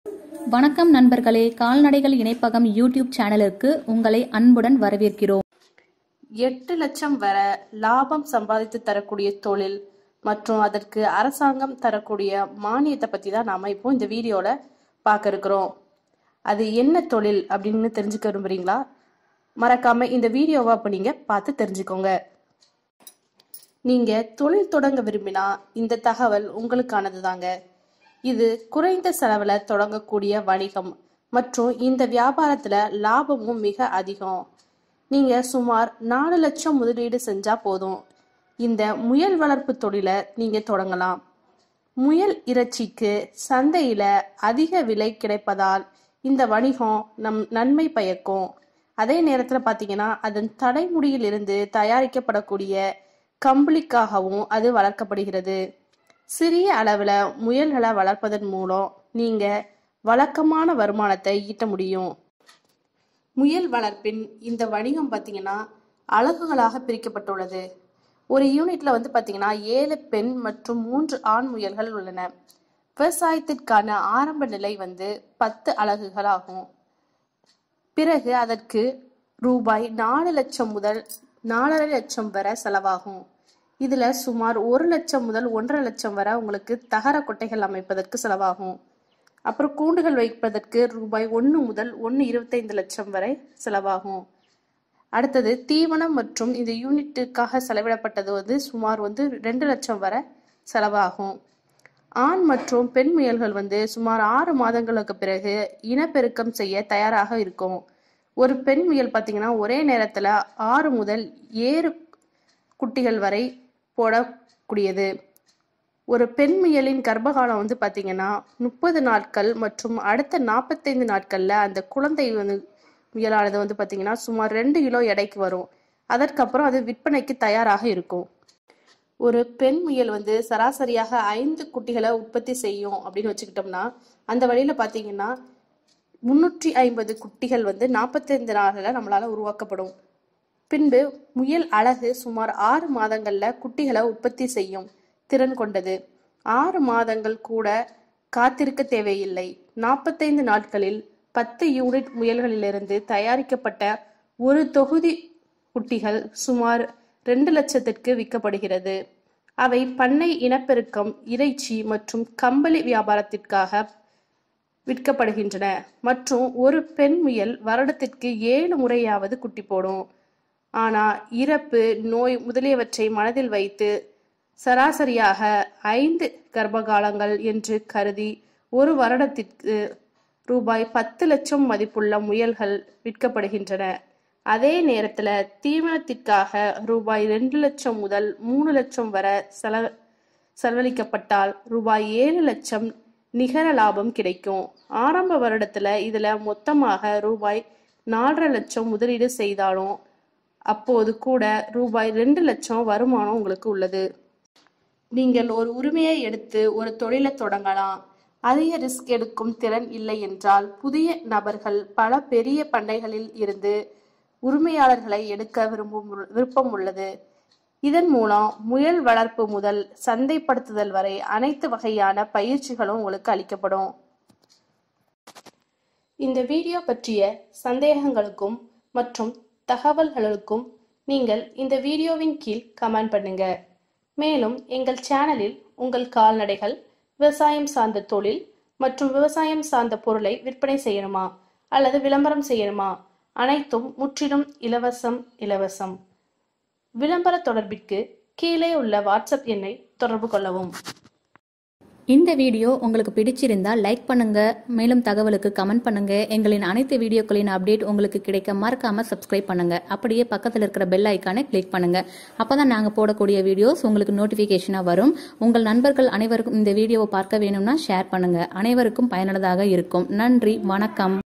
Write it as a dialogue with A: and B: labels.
A: வணக்கம் நண்பர்களே கால்நடைகள் இணைப்பகம் யூடியூப் சேனலுக்கு உங்களை அன்புடன் வரவேற்கிறோம்
B: எட்டு லட்சம் வர லாபம் சம்பாதித்து தரக்கூடிய தொழில் மற்றும் அதற்கு அரசாங்கம் தரக்கூடிய மானியத்தை பற்றி தான் நாம் இப்போ இந்த வீடியோவில் பார்க்க இருக்கிறோம் அது என்ன தொழில் அப்படின்னு தெரிஞ்சுக்க விரும்புறீங்களா மறக்காம இந்த வீடியோவை அப்போ நீங்கள் பார்த்து தெரிஞ்சுக்கோங்க நீங்கள் தொழில் தொடங்க விரும்பினா இந்த தகவல் உங்களுக்கானது தாங்க இது குறைந்த செலவில் தொடங்கக்கூடிய வணிகம் மற்றும் இந்த வியாபாரத்தில் லாபமும் மிக அதிகம் நீங்கள் சுமார் நாலு லட்சம் முதலீடு செஞ்சால் போதும் இந்த முயல் வளர்ப்பு தொழிலை நீங்கள் தொடங்கலாம் முயல் இறைச்சிக்கு சந்தையில் அதிக விலை கிடைப்பதால் இந்த வணிகம் நம் நன்மை பயக்கும் அதே நேரத்தில் பார்த்தீங்கன்னா அதன் தலைமுடியிலிருந்து தயாரிக்கப்படக்கூடிய கம்பளிக்காகவும் அது வளர்க்கப்படுகிறது சிறிய அளவில் முயல்களை வளர்ப்பதன் மூலம் நீங்கள் வழக்கமான வருமானத்தை ஈட்ட முடியும் முயல் வளர்ப்பின் இந்த வணிகம் பார்த்தீங்கன்னா அலகுகளாக பிரிக்கப்பட்டுள்ளது ஒரு யூனிட்ல வந்து பார்த்தீங்கன்னா ஏழு பெண் மற்றும் மூன்று ஆண் முயல்கள் உள்ளன விவசாயத்திற்கான ஆரம்ப நிலை வந்து பத்து அலகுகள் ஆகும் பிறகு அதற்கு ரூபாய் நாலு லட்சம் முதல் நாலரை லட்சம் வரை செலவாகும் இதுல சுமார் ஒரு லட்சம் முதல் ஒன்றரை லட்சம் வரை உங்களுக்கு தகர கொட்டைகள் அமைப்பதற்கு செலவாகும் அப்புறம் கூண்டுகள் வைப்பதற்கு ரூபாய் ஒன்று முதல் ஒன்று இருபத்தைந்து லட்சம் வரை செலவாகும் அடுத்தது தீவனம் மற்றும் இந்த யூனிட்டுக்காக செலவிடப்பட்டது வந்து சுமார் வந்து ரெண்டு லட்சம் வரை செலவாகும் ஆண் மற்றும் பெண் முயல்கள் வந்து சுமார் ஆறு மாதங்களுக்கு பிறகு இனப்பெருக்கம் செய்ய தயாராக இருக்கும் ஒரு பெண் முயல் பார்த்தீங்கன்னா ஒரே நேரத்தில் ஆறு முதல் ஏழு குட்டிகள் வரை போடக்கூடியது ஒரு பெண் முயலின் கர்ப்பகாலம் வந்து பார்த்தீங்கன்னா முப்பது நாட்கள் மற்றும் அடுத்த நாற்பத்தைந்து நாட்களில் அந்த குழந்தை வந்து முயலானது வந்து பார்த்தீங்கன்னா சுமார் ரெண்டு கிலோ எடைக்கு வரும் அதற்கப்புறம் அது விற்பனைக்கு தயாராக இருக்கும் ஒரு பெண் முயல் வந்து சராசரியாக ஐந்து குட்டிகளை உற்பத்தி செய்யும் அப்படின்னு வச்சுக்கிட்டோம்னா அந்த வழியில் பார்த்தீங்கன்னா முன்னூற்றி ஐம்பது குட்டிகள் வந்து நாற்பத்தைந்து நாளில் நம்மளால உருவாக்கப்படும் பின்பு முயல் அழகு சுமார் ஆறு மாதங்கள்ல குட்டிகளை உற்பத்தி செய்யும் திறன் கொண்டது ஆறு மாதங்கள் கூட காத்திருக்க தேவையில்லை நாற்பத்தைந்து நாட்களில் பத்து யூனிட் முயல்களிலிருந்து தயாரிக்கப்பட்ட ஒரு தொகுதி குட்டிகள் சுமார் ரெண்டு லட்சத்திற்கு விற்கப்படுகிறது அவை பண்ணை இனப்பெருக்கம் இறைச்சி மற்றும் கம்பளி வியாபாரத்திற்காக விற்கப்படுகின்றன மற்றும் ஒரு பெண் முயல் வருடத்திற்கு ஏழு முறையாவது குட்டி போடும் ஆனா இறப்பு நோய் முதலியவற்றை மனதில் வைத்து சராசரியாக ஐந்து கர்ப்பகாலங்கள் என்று கருதி ஒரு வருடத்திற்கு ரூபாய் பத்து லட்சம் மதிப்புள்ள முயல்கள் விற்கப்படுகின்றன அதே நேரத்தில் தீவனத்திற்காக ரூபாய் ரெண்டு லட்சம் முதல் மூணு லட்சம் வரை செல செலவழிக்கப்பட்டால் ரூபாய் ஏழு லட்சம் நிகர லாபம் கிடைக்கும் ஆரம்ப வருடத்துல இதுல மொத்தமாக ரூபாய் நாலரை லட்சம் முதலீடு செய்தாலும் அப்போது கூட ரூபாய் ரெண்டு லட்சம் வருமானம் உங்களுக்கு உள்ளது நீங்கள் ஒரு உரிமையை எடுத்து ஒரு தொழிலை தொடங்கலாம் அதிக ரிஸ்க் எடுக்கும் திறன் இல்லை என்றால் புதிய நபர்கள் பல பெரிய பண்ணைகளில் இருந்து உரிமையாளர்களை எடுக்க விரும்பும் விருப்பம் உள்ளது இதன் மூலம் முயல் வளர்ப்பு முதல் சந்தைப்படுத்துதல் வரை அனைத்து வகையான பயிற்சிகளும் உங்களுக்கு அளிக்கப்படும் இந்த வீடியோ பற்றிய சந்தேகங்களுக்கும் மற்றும் தகவல்களுக்கும் நீங்கள் இந்த வீடியோவின் கீழ் கமெண்ட் பண்ணுங்க மேலும் எங்கள் சேனலில் உங்கள் கால்நடைகள் விவசாயம் சார்ந்த தொழில் மற்றும் விவசாயம் சார்ந்த பொருளை விற்பனை செய்யணுமா அல்லது விளம்பரம் செய்யணுமா அனைத்தும் முற்றிலும் இலவசம் இலவசம் விளம்பர தொடர்பிற்கு கீழே உள்ள வாட்ஸ்அப் எண்ணை தொடர்பு கொள்ளவும்
A: இந்த வீடியோ உங்களுக்கு பிடிச்சிருந்தா லைக் பண்ணுங்க மேலும் தகவலுக்கு கமெண்ட் பண்ணுங்க எங்களின் அனைத்து வீடியோக்களின் அப்டேட் உங்களுக்கு கிடைக்க மறக்காம சப்ஸ்கிரைப் பண்ணுங்க அப்படியே பக்கத்தில் இருக்கிற பெல் ஐக்கானை கிளிக் பண்ணுங்க அப்பதான் நாங்க போடக்கூடிய வீடியோஸ் உங்களுக்கு நோட்டிபிகேஷனா வரும் உங்கள் நண்பர்கள் அனைவருக்கும் இந்த வீடியோவை பார்க்க வேணும்னா ஷேர் பண்ணுங்க அனைவருக்கும் பயனுள்ளதாக இருக்கும் நன்றி வணக்கம்